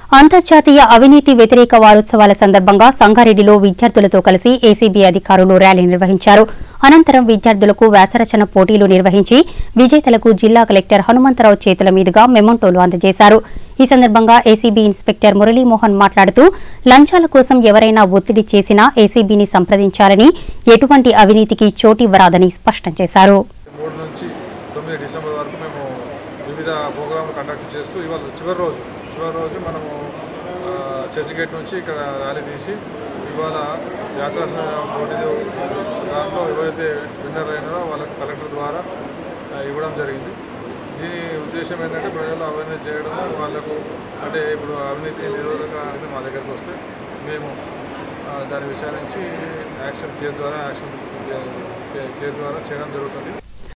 అంతర్జాతీయ అవినీతి వ్యతిరేక వారోత్సవాల సందర్భంగా సంగారెడ్డిలో విద్యార్థులతో కలిసి ఏసీబీ అధికారులు ర్యాలీ నిర్వహించారు అనంతరం విద్యార్థులకు వ్యాసరచన పోటీలు నిర్వహించి విజేతలకు జిల్లా కలెక్టర్ హనుమంతరావు చేతుల మీదుగా మెమంటోలు అందజేశారు ఈ సందర్భంగా ఏసీబీ ఇన్స్పెక్టర్ మురళీమోహన్ మాట్లాడుతూ లంచాల కోసం ఎవరైనా ఒత్తిడి చేసినా ఏసీబీని సంప్రదించాలని ఎటువంటి అవినీతికి చోటివ్వరాదని స్పష్టం చేశారు మూడు నుంచి తొమ్మిది డిసెంబర్ వరకు మేము వివిధ ప్రోగ్రాంలు కండక్ట్ చేస్తూ ఇవాళ చివరి రోజు చివరి రోజు మనము ఆ, చర్చి గేట్ నుంచి ఇక్కడ ర్యాలీ తీసి ఇవాళ వ్యాసరచన పోటీలు దాంట్లో ఎవరైతే విన్నర్ అయినారో వాళ్ళకి కలెక్టర్ ద్వారా ఆ, ఇవ్వడం జరిగింది దీని ఉద్దేశం ఏంటంటే ప్రజలు అవేర్నెస్ చేయడం వాళ్ళకు అంటే ఇప్పుడు అవినీతి నిరోధక అనేది మా దగ్గరకు వస్తే మేము ఆ, దాన్ని విచారించి యాక్షన్ కేసు ద్వారా యాక్షన్ కేసు ద్వారా చేయడం జరుగుతుంది